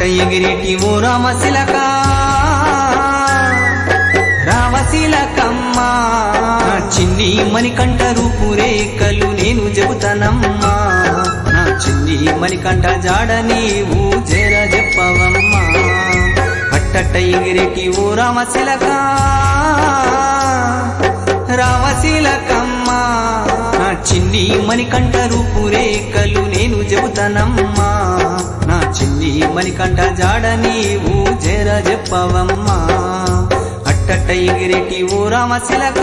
ఎగిరేటి ఓ రామశిలక రామశిలకమ్మ చిన్ని మణికంఠ రూపురేఖలు నేను చెబుతానమ్మా నా చిన్ని మణికంఠ జాడ నీవు జర చెప్పవమ్మా అట్టట్ట ఎగిరేటి ఓ రామశిలక రామశిలకమ్మ నా చిన్ని మణికంఠ రూపురేఖలు నేను చెబుతానమ్మా నా చిన్ని మణికంఠ జాడ నీవు జర చెప్పవమ్మా అట్టట్ట ఎగిరేటి ఓ రామశిలక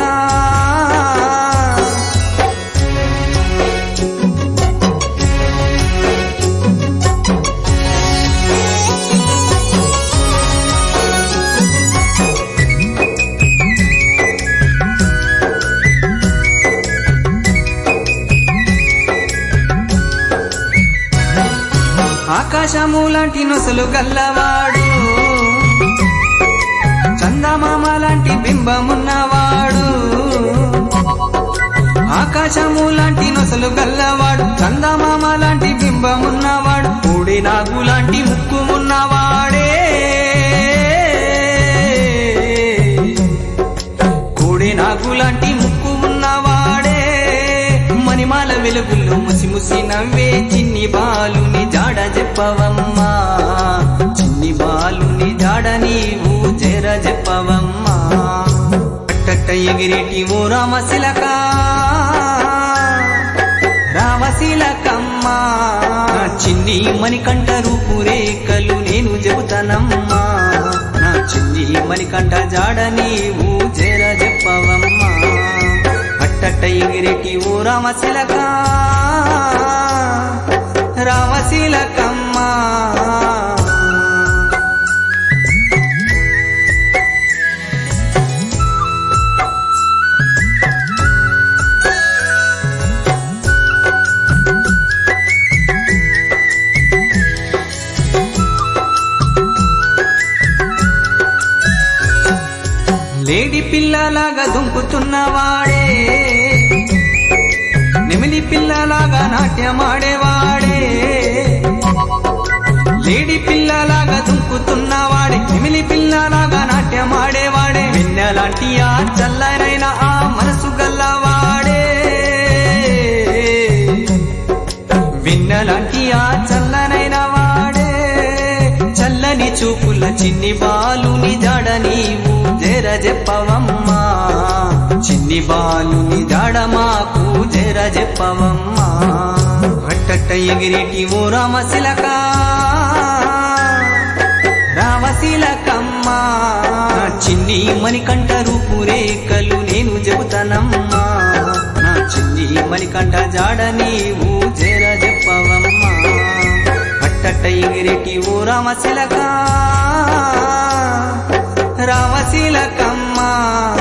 ఆకాశము లాంటి నొసలు గల్లవాడు చందమామ లాంటి బింబమున్నవాడు ఆకాశము లాంటి నొసలు గల్లవాడు చందమామ లాంటి బింబమున్నవాడు కోడి నాగు లాంటి ముక్కుమున్నవాడే కోడి నాగు లాంటి ముక్కు ఉన్నవాడే మణిమాల వెలుగుల్లో ముసి ముసి నవ్వే చిన్ని బాలుని జాడ చెప్పవమ్మా చిన్ని బాలుని జాడ నీవు జర చెప్పవమ్మా అట్టట్ట ఎగిరేటి ఓ రామశిలక రామశిలకమ్మ చిన్ని మణికంఠ రూపురేఖలు నేను చెబుతానమ్మా నా చిన్ని మణికంఠ జాడ నీవు జర చెప్పవమ్మా అట్టట్ట ఎగిరేటి ఓ రామశిలక రామశిలకమ్మ లేడి పిల్లలాగా దుంకుతున్నవాడే నెమిలి పిల్లలాగా నాట్యమాడేవాడే లేడి పిల్లలాగా దుంకుతున్నవాడే నెమిలి పిల్లలాగా నాట్యమాడేవాడే వెన్నెలాంటి ఆ చల్లనైన ఆ మనసు గల్లవాడే వెన్నెలాంటి ఆ చల్లనైన వాడే చల్లని చూపుల చిన్ని బాలుని జాడ నీవు జర చెప్పవమ్మా చిన్ని బాలుని జాడ మాకు జర చెప్పవమ్మా అట్టట్ట ఎగిరేటి ఓ రామశిలక రామశిలకమ్మ చిన్ని మణికంఠ రూపురేఖలు నేను చెబుతానమ్మా నా చిన్ని మణికంఠ జాడ నీవు జర చెప్పవమ్మా అట్టట్ట ఎగిరేటి ఓ రామశిలక రామశిలకమ్మ